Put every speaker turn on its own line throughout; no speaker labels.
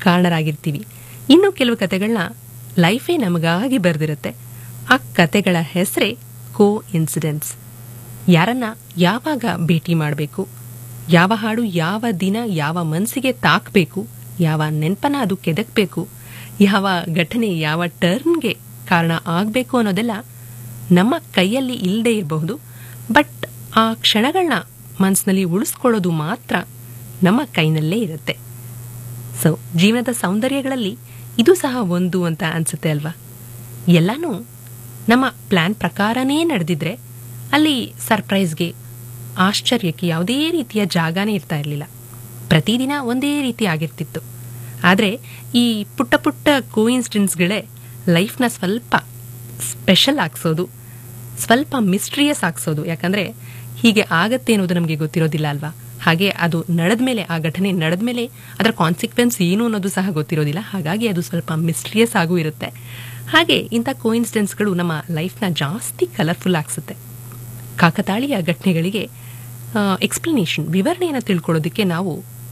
ಕಾರಣರಾಗಿರ್ತೀವಿ ಇನ್ನು ಕೆಲವು ಕತೆಗಳನ್ನ ಲೈಫೇ ನಮಗಾಗಿ ಬರೆದಿರುತ್ತೆ ಆ ಕತೆಗಳ ಹೆಸರೇ ಕೋ ಇನ್ಸಿಡೆನ್ಸ್ ಯಾರನ್ನ ಯಾವಾಗ ಭೇಟಿ ಮಾಡಬೇಕು ಯಾವ ಹಾಡು ಯಾವ ದಿನ ಯಾವ ಮನಸ್ಸಿಗೆ ತಾಕಬೇಕು ಯಾವ ನೆನಪನ್ನ ಅದು ಕೆದಕ್ಬೇಕು ಯಾವ ಘಟನೆ ಯಾವ ಟರ್ನ್ಗೆ ಕಾರಣ ಆಗಬೇಕು ಅನ್ನೋದೆಲ್ಲ ನಮ್ಮ ಕೈಯಲ್ಲಿ ಇಲ್ಲದೆ ಇರಬಹುದು ಬಟ್ ಆ ಕ್ಷಣಗಳನ್ನ ಮನಸ್ಸಿನಲ್ಲಿ ಉಳಿಸ್ಕೊಳ್ಳೋದು ಮಾತ್ರ ನಮ್ಮ ಕೈನಲ್ಲೇ ಇರುತ್ತೆ ಸೊ ಜೀವನದ ಸೌಂದರ್ಯಗಳಲ್ಲಿ ಇದು ಸಹ ಒಂದು ಅಂತ ಅನ್ಸುತ್ತೆ ಅಲ್ವಾ ಎಲ್ಲನೂ ನಮ್ಮ ಪ್ಲ್ಯಾನ್ ಪ್ರಕಾರನೇ ನಡೆದಿದ್ರೆ ಅಲ್ಲಿ ಸರ್ಪ್ರೈಸ್ಗೆ ಆಶ್ಚರ್ಯಕ್ಕೆ ಯಾವುದೇ ರೀತಿಯ ಜಾಗನೇ ಇರ್ತಾ ಇರಲಿಲ್ಲ ಪ್ರತಿದಿನ ಒಂದೇ ರೀತಿ ಆಗಿರ್ತಿತ್ತು ಆದರೆ ಈ ಪುಟ್ಟ ಪುಟ್ಟ ಕೋಇನ್ಸಿಡೆನ್ಸ್ಗಳೇ ಲೈಫ್ನ ಸ್ವಲ್ಪ ಸ್ಪೆಷಲ್ ಆಗಿಸೋದು ಸ್ವಲ್ಪ ಮಿಸ್ಟ್ರಿಯಸ್ ಆಗಿಸೋದು ಯಾಕಂದರೆ ಹೀಗೆ ಆಗತ್ತೆ ಅನ್ನೋದು ನಮಗೆ ಗೊತ್ತಿರೋದಿಲ್ಲ ಅಲ್ವಾ ಹಾಗೆ ಅದು ನಡೆದ ಮೇಲೆ ಆ ಘಟನೆ ನಡೆದ ಮೇಲೆ ಅದರ ಕಾನ್ಸಿಕ್ವೆನ್ಸ್ ಏನು ಅನ್ನೋದು ಸಹ ಗೊತ್ತಿರೋದಿಲ್ಲ ಹಾಗಾಗಿ ಅದು ಸ್ವಲ್ಪ ಮಿಸ್ಟ್ರಿಯಸ್ ಆಗೂ ಇರುತ್ತೆ ಹಾಗೆ ಇಂಥ ಕೋಇನ್ಸಿಡೆನ್ಸ್ಗಳು ನಮ್ಮ ಲೈಫ್ನ ಜಾಸ್ತಿ ಕಲರ್ಫುಲ್ ಆಗಿಸುತ್ತೆ ಕಾಕತಾಳೀಯ ಘಟನೆಗಳಿಗೆ ಎಕ್ಸ್ಪ್ಲನೇಷನ್ ವಿವರಣೆಯನ್ನು ತಿಳ್ಕೊಳ್ಳೋದಕ್ಕೆ ನಾವು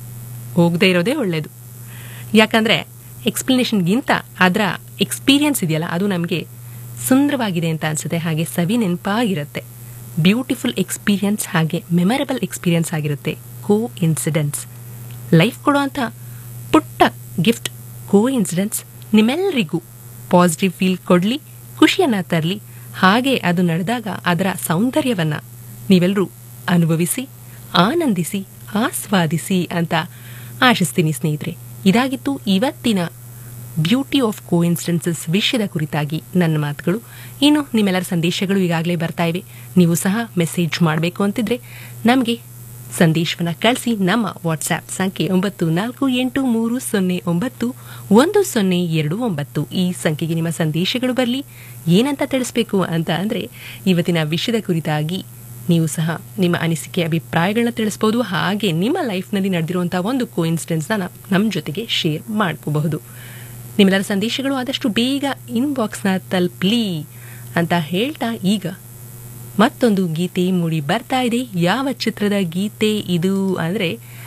ಹೋಗದೇ ಇರೋದೇ ಒಳ್ಳೆಯದು ಯಾಕಂದರೆ ಎಕ್ಸ್ಪ್ಲನೇಷನ್ಗಿಂತ ಅದರ ಎಕ್ಸ್ಪೀರಿಯನ್ಸ್ ಇದೆಯಲ್ಲ ಅದು ನಮಗೆ ಸುಂದರವಾಗಿದೆ ಅಂತ ಅನಿಸುತ್ತೆ ಹಾಗೆ ಸವಿ ನೆನಪಾಗಿರುತ್ತೆ ಬ್ಯೂಟಿಫುಲ್ ಎಕ್ಸ್ಪೀರಿಯನ್ಸ್ ಹಾಗೆ ಮೆಮೊರಬಲ್ ಎಕ್ಸ್ಪೀರಿಯನ್ಸ್ ಆಗಿರುತ್ತೆ ಕೋ ಇನ್ಸಿಡೆನ್ಸ್ ಲೈಫ್ ಕೊಡುವಂಥ ಪುಟ್ಟ ಗಿಫ್ಟ್ ಕೋ ಇನ್ಸಿಡೆನ್ಸ್ ನಿಮ್ಮೆಲ್ಲರಿಗೂ ಪಾಸಿಟಿವ್ ಫೀಲ್ ಕೊಡಲಿ ಖುಷಿಯನ್ನು ತರಲಿ ಹಾಗೆ ಅದು ನಡೆದಾಗ ಅದರ ಸೌಂದರ್ಯವನ್ನು ನೀವೆಲ್ಲರೂ ಅನುಭವಿಸಿ ಆನಂದಿಸಿ ಆಸ್ವಾದಿಸಿ ಅಂತ ಆಶಿಸ್ತೀನಿ ಸ್ನೇಹಿತರೆ ಇದಾಗಿತ್ತು ಇವತ್ತಿನ ಬ್ಯೂಟಿ ಆಫ್ ಕೋಇನ್ಸಿಡೆನ್ಸಸ್ ವಿಷಯದ ಕುರಿತಾಗಿ ನನ್ನ ಮಾತುಗಳು ಇನ್ನು ನಿಮ್ಮೆಲ್ಲರ ಸಂದೇಶಗಳು ಈಗಾಗಲೇ ಬರ್ತಾ ಇವೆ ನೀವು ಸಹ ಮೆಸೇಜ್ ಮಾಡಬೇಕು ಅಂತಿದ್ರೆ ನಮಗೆ ಸಂದೇಶವನ್ನು ಕಳಿಸಿ ನಮ್ಮ ವಾಟ್ಸ್ಆ್ಯಪ್ ಸಂಖ್ಯೆ ಒಂಬತ್ತು ನಾಲ್ಕು ಎಂಟು ಮೂರು ಸೊನ್ನೆ ಒಂಬತ್ತು ಒಂದು ಸೊನ್ನೆ ಎರಡು ಒಂಬತ್ತು ಈ ಸಂಖ್ಯೆಗೆ ನಿಮ್ಮ ಸಂದೇಶಗಳು ಬರಲಿ ಏನಂತ ತಿಳಿಸ್ಬೇಕು ಅಂತ ಅಂದರೆ ಇವತ್ತಿನ ವಿಷಯದ ಕುರಿತಾಗಿ ನೀವು ಸಹ ನಿಮ್ಮ ಅನಿಸಿಕೆ ಅಭಿಪ್ರಾಯಗಳನ್ನ ತಿಳಿಸ್ಬೋದು ಹಾಗೆ ನಿಮ್ಮ ಲೈಫ್ನಲ್ಲಿ ನಡೆದಿರುವಂಥ ಒಂದು ಕೋಇನ್ಸಿಡೆನ್ಸ್ನ ನಮ್ಮ ಜೊತೆಗೆ ಶೇರ್ ಮಾಡ್ಕೋಬಹುದು ನಿಮ್ಮೆಲ್ಲರ ಸಂದೇಶಗಳು ಆದಷ್ಟು ಬೇಗ ಇನ್ಬಾಕ್ಸ್ನ ತಲುಪಲಿ ಅಂತ ಹೇಳ್ತಾ ಈಗ ಮತ್ತೊಂದು ಗೀತೆ ಮೂಡಿ ಬರ್ತಾ ಇದೆ ಯಾವ ಚಿತ್ರದ ಗೀತೆ ಇದು ಅಂದರೆ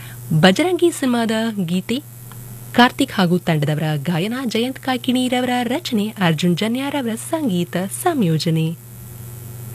ಬಜರಂಗಿ ಸಿನಿಮಾದ ಗೀತೆ ಕಾರ್ತಿಕ್ ಹಾಗೂ ತಂಡದವರ ಗಾಯನ ಜಯಂತ್ ಕಾಕಿಣಿರವರ ರಚನೆ ಅರ್ಜುನ್ ಜನ್ಯಾರವರ ಸಂಗೀತ ಸಂಯೋಜನೆ